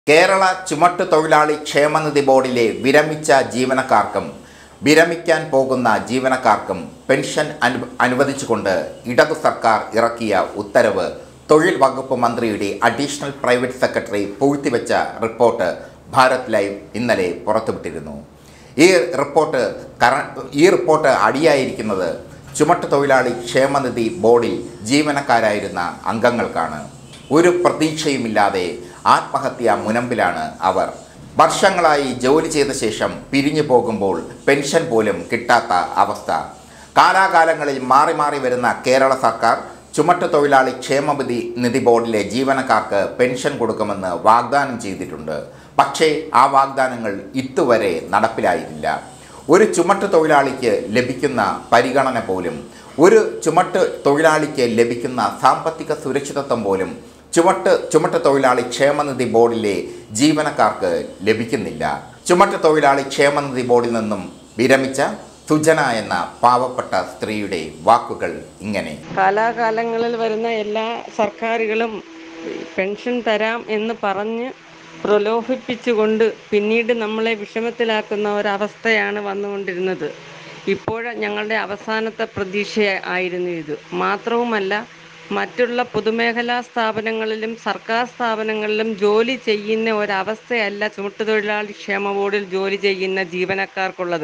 കേരള ചുമട്ടു തൊഴിലാളി ക്ഷേമനിധി ബോർഡിലെ വിരമിച്ച ജീവനക്കാർക്കും വിരമിക്കാൻ പോകുന്ന ജീവനക്കാർക്കും പെൻഷൻ അനു അനുവദിച്ചുകൊണ്ട് ഇടതു സർക്കാർ ഇറക്കിയ ഉത്തരവ് തൊഴിൽ വകുപ്പ് മന്ത്രിയുടെ അഡീഷണൽ പ്രൈവറ്റ് സെക്രട്ടറി പൂഴ്ത്തിവെച്ച റിപ്പോർട്ട് ഭാരത് ലൈവ് ഇന്നലെ പുറത്തുവിട്ടിരുന്നു ഈ റിപ്പോർട്ട് കറ ഈ റിപ്പോർട്ട് അടിയായിരിക്കുന്നത് ചുമട്ടു തൊഴിലാളി ക്ഷേമനിധി ബോർഡിൽ ജീവനക്കാരായിരുന്ന അംഗങ്ങൾക്കാണ് ഒരു പ്രതീക്ഷയുമില്ലാതെ ആത്മഹത്യാ മുനമ്പിലാണ് അവർ വർഷങ്ങളായി ജോലി ചെയ്ത ശേഷം പിരിഞ്ഞു പോകുമ്പോൾ പെൻഷൻ പോലും കിട്ടാത്ത അവസ്ഥ കാലാകാലങ്ങളിൽ മാറി മാറി വരുന്ന കേരള സർക്കാർ ചുമട്ടു തൊഴിലാളി ക്ഷേമനിധി നിധി ബോർഡിലെ ജീവനക്കാർക്ക് പെൻഷൻ കൊടുക്കുമെന്ന് വാഗ്ദാനം ചെയ്തിട്ടുണ്ട് പക്ഷേ ആ വാഗ്ദാനങ്ങൾ ഇതുവരെ നടപ്പിലായിട്ടില്ല ഒരു ചുമട്ട് തൊഴിലാളിക്ക് ലഭിക്കുന്ന പരിഗണന പോലും ഒരു ചുമട്ട് തൊഴിലാളിക്ക് ലഭിക്കുന്ന സാമ്പത്തിക സുരക്ഷിതത്വം പോലും ചുമട്ട് ചുമട്ട് തൊഴിലാളി ക്ഷേമനിധി ബോർഡിലെ ജീവനക്കാർക്ക് ലഭിക്കുന്നില്ല ചുമട്ട് തൊഴിലാളി ക്ഷേമനിധി ബോർഡിൽ നിന്നും വിരമിച്ച സുജന എന്ന പാവപ്പെട്ട സ്ത്രീയുടെ വാക്കുകൾ ഇങ്ങനെ കാലാകാലങ്ങളിൽ വരുന്ന എല്ലാ സർക്കാരുകളും പെൻഷൻ തരാം എന്ന് പറഞ്ഞ് പ്രലോഭിപ്പിച്ചുകൊണ്ട് പിന്നീട് നമ്മളെ വിഷമത്തിലാക്കുന്ന ഒരവസ്ഥയാണ് വന്നുകൊണ്ടിരുന്നത് ഇപ്പോൾ ഞങ്ങളുടെ അവസാനത്തെ പ്രതീക്ഷ ആയിരുന്നു ഇത് മാത്രവുമല്ല മറ്റുള്ള പൊതുമേഖലാ സ്ഥാപനങ്ങളിലും സർക്കാർ സ്ഥാപനങ്ങളിലും ജോലി ചെയ്യുന്ന ഒരവസ്ഥയല്ല ചുമട്ടുതൊഴിലാളി ക്ഷേമ ബോർഡിൽ ജോലി ചെയ്യുന്ന ജീവനക്കാർക്കുള്ളത്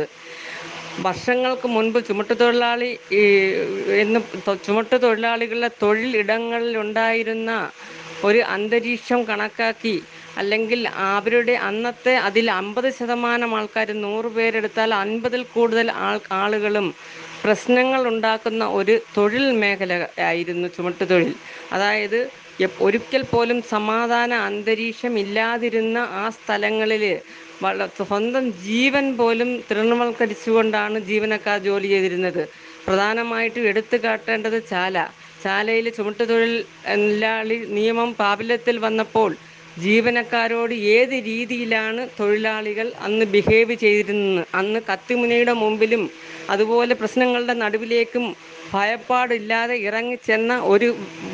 വർഷങ്ങൾക്ക് മുൻപ് ചുമട്ടുതൊഴിലാളി ഈ എന്ന് തൊ- ചുമട്ടുതൊഴിലാളികളുടെ തൊഴിൽ ഇടങ്ങളിൽ ഉണ്ടായിരുന്ന ഒരു അന്തരീക്ഷം കണക്കാക്കി അല്ലെങ്കിൽ അവരുടെ അന്നത്തെ അതിൽ അമ്പത് ശതമാനം ആൾക്കാർ നൂറ് പേരെടുത്താൽ അൻപതിൽ കൂടുതൽ ആൾ ആളുകളും പ്രശ്നങ്ങൾ ഉണ്ടാക്കുന്ന ഒരു തൊഴിൽ മേഖല ആയിരുന്നു ചുമട്ടുതൊഴിൽ അതായത് എപ്- ഒരിക്കൽ പോലും സമാധാന അന്തരീക്ഷം ഇല്ലാതിരുന്ന ആ സ്ഥലങ്ങളിൽ വള സ്വന്തം ജീവൻ പോലും തൃണവൽക്കരിച്ചുകൊണ്ടാണ് ജീവനക്കാർ ജോലി ചെയ്തിരുന്നത് പ്രധാനമായിട്ടും എടുത്തു കാട്ടേണ്ടത് ചാല ചാലയിൽ ചുമട്ടുതൊഴിലാളി നിയമം പ്രാബല്യത്തിൽ വന്നപ്പോൾ ജീവനക്കാരോട് ഏത് രീതിയിലാണ് തൊഴിലാളികൾ അന്ന് ബിഹേവ് ചെയ്തിരുന്നത് അന്ന് കത്തിമുനയുടെ മുമ്പിലും അതുപോലെ പ്രശ്നങ്ങളുടെ നടുവിലേക്കും ഭയപ്പാടില്ലാതെ ഇറങ്ങിച്ചെന്ന ഒരു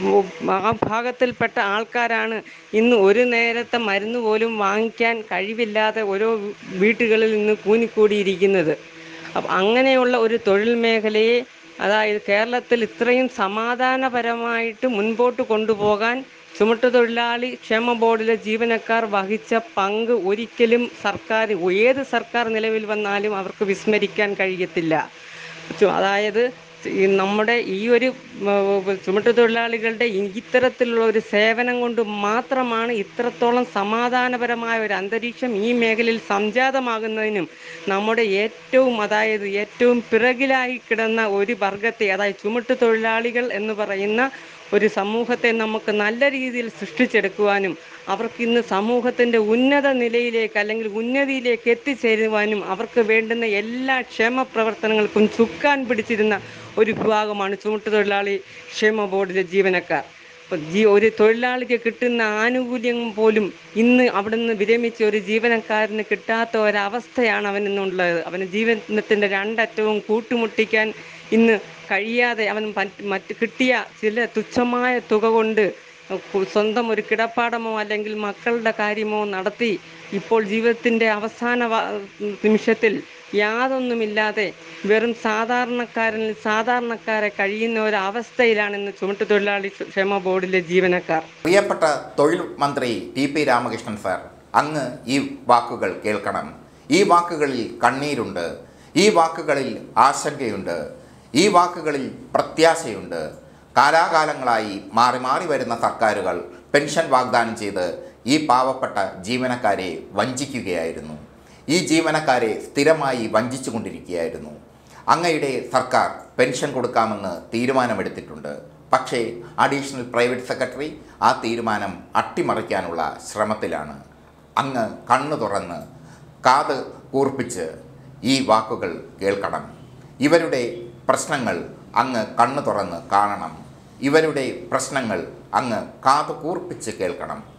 ആ ഭാഗത്തിൽപ്പെട്ട ആൾക്കാരാണ് ഇന്ന് ഒരു നേരത്തെ മരുന്ന് പോലും വാങ്ങിക്കാൻ കഴിവില്ലാതെ ഓരോ വീട്ടുകളിൽ നിന്ന് കൂനിക്കൂടിയിരിക്കുന്നത് അപ്പം അങ്ങനെയുള്ള ഒരു തൊഴിൽ മേഖലയെ അതായത് കേരളത്തിൽ ഇത്രയും സമാധാനപരമായിട്ട് മുൻപോട്ട് കൊണ്ടുപോകാൻ ചുമട്ടുതൊഴിലാളി ക്ഷേമ ബോർഡിലെ ജീവനക്കാർ വഹിച്ച പങ്ക് ഒരിക്കലും സർക്കാർ ഏത് സർക്കാർ നിലവിൽ വന്നാലും അവർക്ക് വിസ്മരിക്കാൻ കഴിയത്തില്ല ചു- അതായത് ഈ നമ്മുടെ ഈ ഒരു ഉം, ചുമട്ടുതൊഴിലാളികളുടെ ഇത്തരത്തിലുള്ള ഒരു സേവനം കൊണ്ട് മാത്രമാണ് ഇത്രത്തോളം സമാധാനപരമായ ഒരു അന്തരീക്ഷം ഈ മേഖലയിൽ സംജാതമാകുന്നതിനും നമ്മുടെ ഏറ്റവും അതായത് ഏറ്റവും പിറകിലായി കിടന്ന ഒരു വർഗത്തെ അതായത് ചുമട്ടുതൊഴിലാളികൾ എന്ന് പറയുന്ന ഒരു സമൂഹത്തെ നമുക്ക് നല്ല രീതിയിൽ സൃഷ്ടിച്ചെടുക്കുവാനും അവർക്ക് ഇന്ന് സമൂഹത്തിൻ്റെ ഉന്നത നിലയിലേക്ക് അല്ലെങ്കിൽ ഉന്നതിയിലേക്ക് എത്തിച്ചേരുവാനും അവർക്ക് വേണ്ടുന്ന എല്ലാ ക്ഷേമ പ്രവർത്തനങ്ങൾക്കും ചുക്കാൻ പിടിച്ചിരുന്ന ഒരു വിഭാഗമാണ് ചുമട്ടുതൊഴിലാളി ക്ഷേമ ബോർഡിലെ ജീവനക്കാർ അപ്പോൾ ജീ ഒരു തൊഴിലാളിക്ക് കിട്ടുന്ന ആനുകൂല്യം പോലും ഇന്ന് അവിടുന്ന് വിരമിച്ച ഒരു ജീവനക്കാരന് കിട്ടാത്ത ഒരവസ്ഥയാണ് അവനിന്നുള്ളത് അവന് ജീവനത്തിൻ്റെ രണ്ടറ്റവും കൂട്ടുമുട്ടിക്കാൻ ഇന്ന് കഴിയാതെ അവൻ മറ്റ് മറ്റ് കിട്ടിയ ചില തുച്ഛമായ തുക കൊണ്ട് കു- സ്വന്തം ഒരു കിടപ്പാടമോ അല്ലെങ്കിൽ മക്കളുടെ കാര്യമോ നടത്തി ഇപ്പോൾ ജീവിതത്തിൻ്റെ അവസാന വ- നിമിഷത്തിൽ യാതൊന്നുമില്ലാതെ വെറും സാധാരണക്കാരനിൽ സാധാരണക്കാരെ കഴിയുന്ന ഒരു അവസ്ഥയിലാണ് ഇന്ന് ചുമട്ടുതൊഴിലാളി ക്ഷേമ ബോർഡിലെ ജീവനക്കാർ പ്രിയപ്പെട്ട തൊഴിൽ മന്ത്രി ടി പി രാമകൃഷ്ണൻ സാർ അങ്ങ് ഈ വാക്കുകൾ കേൾക്കണം ഈ വാക്കുകളിൽ കണ്ണീരുണ്ട് ഈ വാക്കുകളിൽ ആശങ്കയുണ്ട് ഈ വാക്കുകളിൽ പ്രത്യാശയുണ്ട് കാലാകാലങ്ങളായി മാറി മാറി വരുന്ന സർക്കാരുകൾ പെൻഷൻ വാഗ്ദാനം ചെയ്ത് ഈ പാവപ്പെട്ട ജീവനക്കാരെ വഞ്ചിക്കുകയായിരുന്നു ഈ ജീവനക്കാരെ സ്ഥിരമായി വഞ്ചിച്ചു കൊണ്ടിരിക്കുകയായിരുന്നു അങ്ങയുടെ സർക്കാർ പെൻഷൻ കൊടുക്കാമെന്ന് തീരുമാനമെടുത്തിട്ടുണ്ട് പക്ഷേ അഡീഷണൽ പ്രൈവറ്റ് സെക്രട്ടറി ആ തീരുമാനം അട്ടിമറിക്കാനുള്ള ശ്രമത്തിലാണ് അങ്ങ് കണ്ണു തുറന്ന് കാത് കൂർപ്പിച്ച് ഈ വാക്കുകൾ കേൾക്കണം ഇവരുടെ പ്രശ്നങ്ങൾ അങ്ങ് കണ്ണു തുറന്ന് കാണണം ഇവരുടെ പ്രശ്നങ്ങൾ അങ്ങ് കാത് കൂർപ്പിച്ച് കേൾക്കണം